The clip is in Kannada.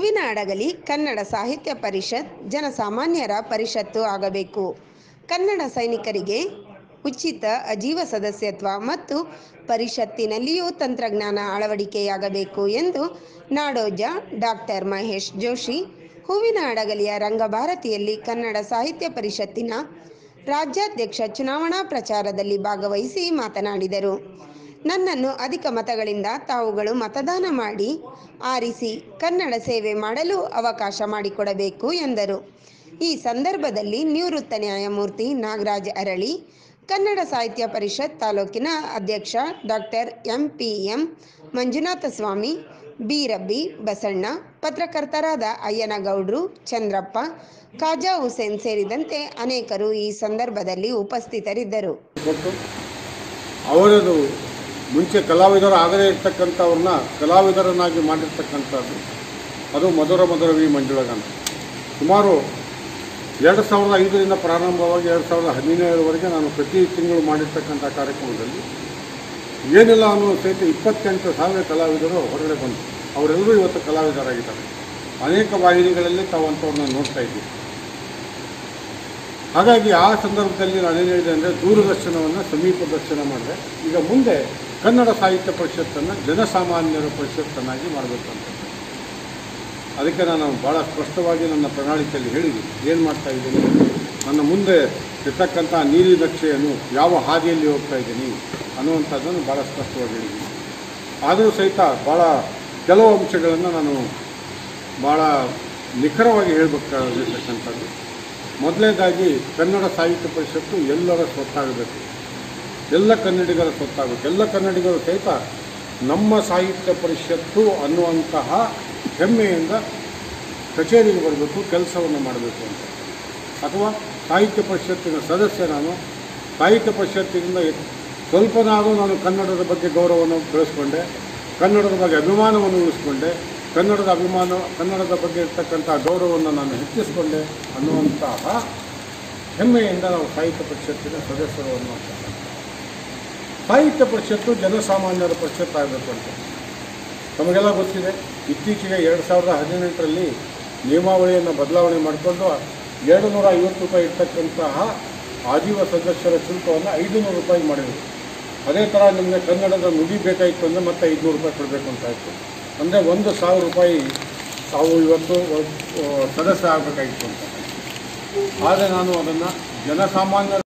ಹೂವಿನ ಹಡಗಲಿ ಕನ್ನಡ ಸಾಹಿತ್ಯ ಪರಿಷತ್ ಜನಸಾಮಾನ್ಯರ ಪರಿಷತ್ತು ಆಗಬೇಕು ಕನ್ನಡ ಸೈನಿಕರಿಗೆ ಉಚಿತ ಅಜೀವ ಸದಸ್ಯತ್ವ ಮತ್ತು ಪರಿಷತ್ತಿನಲ್ಲಿಯೂ ತಂತ್ರಜ್ಞಾನ ಅಳವಡಿಕೆಯಾಗಬೇಕು ಎಂದು ನಾಡೋಜ ಡಾಕ್ಟರ್ ಮಹೇಶ್ ಜೋಶಿ ಹೂವಿನ ಹಡಗಲಿಯ ರಂಗಭಾರತಿಯಲ್ಲಿ ಕನ್ನಡ ಸಾಹಿತ್ಯ ಪರಿಷತ್ತಿನ ರಾಜ್ಯಾಧ್ಯಕ್ಷ ಚುನಾವಣಾ ಪ್ರಚಾರದಲ್ಲಿ ಭಾಗವಹಿಸಿ ಮಾತನಾಡಿದರು ನನ್ನನ್ನು ಅಧಿಕ ಮತಗಳಿಂದ ತಾವುಗಳು ಮತದಾನ ಮಾಡಿ ಆರಿಸಿ ಕನ್ನಡ ಸೇವೆ ಮಾಡಲು ಅವಕಾಶ ಮಾಡಿಕೊಡಬೇಕು ಎಂದರು ಈ ಸಂದರ್ಭದಲ್ಲಿ ನಿವೃತ್ತ ನ್ಯಾಯಮೂರ್ತಿ ನಾಗರಾಜ್ ಅರಳಿ ಕನ್ನಡ ಸಾಹಿತ್ಯ ಪರಿಷತ್ ತಾಲೂಕಿನ ಅಧ್ಯಕ್ಷ doctor M P M Manjunatha Swamy B ರಬ್ಬಿ ಬಸಣ್ಣ ಪತ್ರಕರ್ತರಾದ ಅಯ್ಯನಗೌಡ್ರು ಚಂದ್ರಪ್ಪ ಖಾಜಾ ಹುಸೇನ್ ಸೇರಿದಂತೆ ಅನೇಕರು ಈ ಸಂದರ್ಭದಲ್ಲಿ ಉಪಸ್ಥಿತರಿದ್ದರು ಕೊಟ್ಟು ಅವರದು ಮುಂಚೆ ಕಲಾವಿದರು ಆಗದೇ ಇರ್ತಕ್ಕಂಥವ್ರನ್ನ ಕಲಾವಿದರನ್ನಾಗಿ ಮಾಡಿರ್ತಕ್ಕಂಥದ್ದು ಅದು ಮಧುರ ಮಧುರ ವಿ ಮಂಜುಳಗಾನ ಸುಮಾರು ಎರಡು ಸಾವಿರದ ಐದರಿಂದ ಪ್ರಾರಂಭವಾಗಿ ಎರಡು ಸಾವಿರದ ಹದಿನೇಳರವರೆಗೆ ನಾನು ಪ್ರತಿ ತಿಂಗಳು ಮಾಡಿರ್ತಕ್ಕಂಥ ಕಾರ್ಯಕ್ರಮದಲ್ಲಿ ಏನಿಲ್ಲ ಅನ್ನೋ ಸಹಿತ ಇಪ್ಪತ್ತೆಂಟು ಸಾವಿರ ಕಲಾವಿದರು ಹೊರಗಡೆ ಬಂದರು ಅವರೆಲ್ಲರೂ ಇವತ್ತು ಕಲಾವಿದರಾಗಿದ್ದಾರೆ ಅನೇಕ ವಾಹಿನಿಗಳಲ್ಲಿ ತಾವು ಅಂಥವ್ರನ್ನ ನೋಡ್ತಾ ಇದ್ದೀವಿ ಹಾಗಾಗಿ ಆ ಸಂದರ್ಭದಲ್ಲಿ ನಾನೇನು ಹೇಳಿದೆ ಅಂದರೆ ದೂರದರ್ಶನವನ್ನು ಸಮೀಪ ದರ್ಶನ ಮಾಡಿದೆ ಈಗ ಮುಂದೆ ಕನ್ನಡ ಸಾಹಿತ್ಯ ಪರಿಷತ್ತನ್ನು ಜನಸಾಮಾನ್ಯರ ಪರಿಷತ್ತನ್ನಾಗಿ ಮಾಡಬೇಕು ಅಂತ ಅದಕ್ಕೆ ನಾನು ಭಾಳ ಸ್ಪಷ್ಟವಾಗಿ ನನ್ನ ಪ್ರಣಾಳಿಕೆಯಲ್ಲಿ ಹೇಳಿದ್ದೀನಿ ಏನು ಮಾಡ್ತಾ ಇದ್ದೀನಿ ನನ್ನ ಮುಂದೆ ಇರ್ತಕ್ಕಂಥ ನೀಲಿ ನಕ್ಷೆಯನ್ನು ಯಾವ ಹಾದಿಯಲ್ಲಿ ಹೋಗ್ತಾ ಇದ್ದೀನಿ ಅನ್ನುವಂಥದ್ದನ್ನು ಭಾಳ ಸ್ಪಷ್ಟವಾಗಿ ಹೇಳಿದ್ದೀನಿ ಆದರೂ ಸಹಿತ ಭಾಳ ಕೆಲವು ಅಂಶಗಳನ್ನು ನಾನು ಭಾಳ ನಿಖರವಾಗಿ ಹೇಳಬೇಕಾಗಿರ್ತಕ್ಕಂಥದ್ದು ಮೊದಲನೇದಾಗಿ ಕನ್ನಡ ಸಾಹಿತ್ಯ ಪರಿಷತ್ತು ಎಲ್ಲರ ಸ್ವತ್ತಾಗಬೇಕು ಎಲ್ಲ ಕನ್ನಡಿಗರ ಸ್ವತ್ತಾಗಬೇಕು ಎಲ್ಲ ಕನ್ನಡಿಗರು ಸಹಿತ ನಮ್ಮ ಸಾಹಿತ್ಯ ಪರಿಷತ್ತು ಅನ್ನುವಂತಹ ಹೆಮ್ಮೆಯಿಂದ ಕಚೇರಿಗೆ ಬರಬೇಕು ಕೆಲಸವನ್ನು ಮಾಡಬೇಕು ಅಂತ ಅಥವಾ ಸಾಹಿತ್ಯ ಪರಿಷತ್ತಿನ ಸದಸ್ಯ ನಾನು ಸಾಹಿತ್ಯ ಪರಿಷತ್ತಿನಿಂದ ಸ್ವಲ್ಪನಾದರೂ ನಾನು ಕನ್ನಡದ ಬಗ್ಗೆ ಗೌರವವನ್ನು ಬೆಳೆಸ್ಕೊಂಡೆ ಕನ್ನಡದ ಬಗ್ಗೆ ಅಭಿಮಾನವನ್ನು ಉಳಿಸ್ಕೊಂಡೆ ಕನ್ನಡದ ಅಭಿಮಾನ ಕನ್ನಡದ ಬಗ್ಗೆ ಇರ್ತಕ್ಕಂಥ ಗೌರವವನ್ನು ನಾನು ಹೆಚ್ಚಿಸಿಕೊಂಡೆ ಅನ್ನುವಂತಹ ಹೆಮ್ಮೆಯಿಂದ ನಾವು ಸಾಹಿತ್ಯ ಪರಿಷತ್ತಿನ ಸದಸ್ಯರು ಅನ್ನುವಂಥದ್ದು ಸಾಹಿತ್ಯ ಪರಿಷತ್ತು ಜನಸಾಮಾನ್ಯರ ಪರಿಷತ್ ಆಗಬೇಕು ಅಂತ ತಮಗೆಲ್ಲ ಗೊತ್ತಿದೆ ಇತ್ತೀಚೆಗೆ ಎರಡು ಸಾವಿರದ ಹದಿನೆಂಟರಲ್ಲಿ ನಿಯಮಾವಳಿಯನ್ನು ಬದಲಾವಣೆ ಮಾಡಿಕೊಂಡು ಎರಡು ನೂರ ಐವತ್ತು ರೂಪಾಯಿ ಇರ್ತಕ್ಕಂತಹ ಆಜೀವ ಸದಸ್ಯರ ಶುಲ್ಕವನ್ನು ಐದುನೂರು ರೂಪಾಯಿ ಮಾಡಿದರು ಅದೇ ಥರ ನಿಮಗೆ ಕನ್ನಡದ ನುಡಿ ಬೇಕಾಯಿತು ಅಂದರೆ ಮತ್ತೆ ಐದುನೂರು ರೂಪಾಯಿ ಕೊಡಬೇಕು ಅಂತ ಆಯಿತು ಅಂದರೆ ಒಂದು ಸಾವಿರ ರೂಪಾಯಿ ತಾವು ಇವತ್ತು ಅಹ್, ಸದಸ್ಯ ಆಗಬೇಕಾಗಿತ್ತು ಅಂತ ಆದರೆ ನಾನು ಅದನ್ನು ಜನಸಾಮಾನ್ಯರ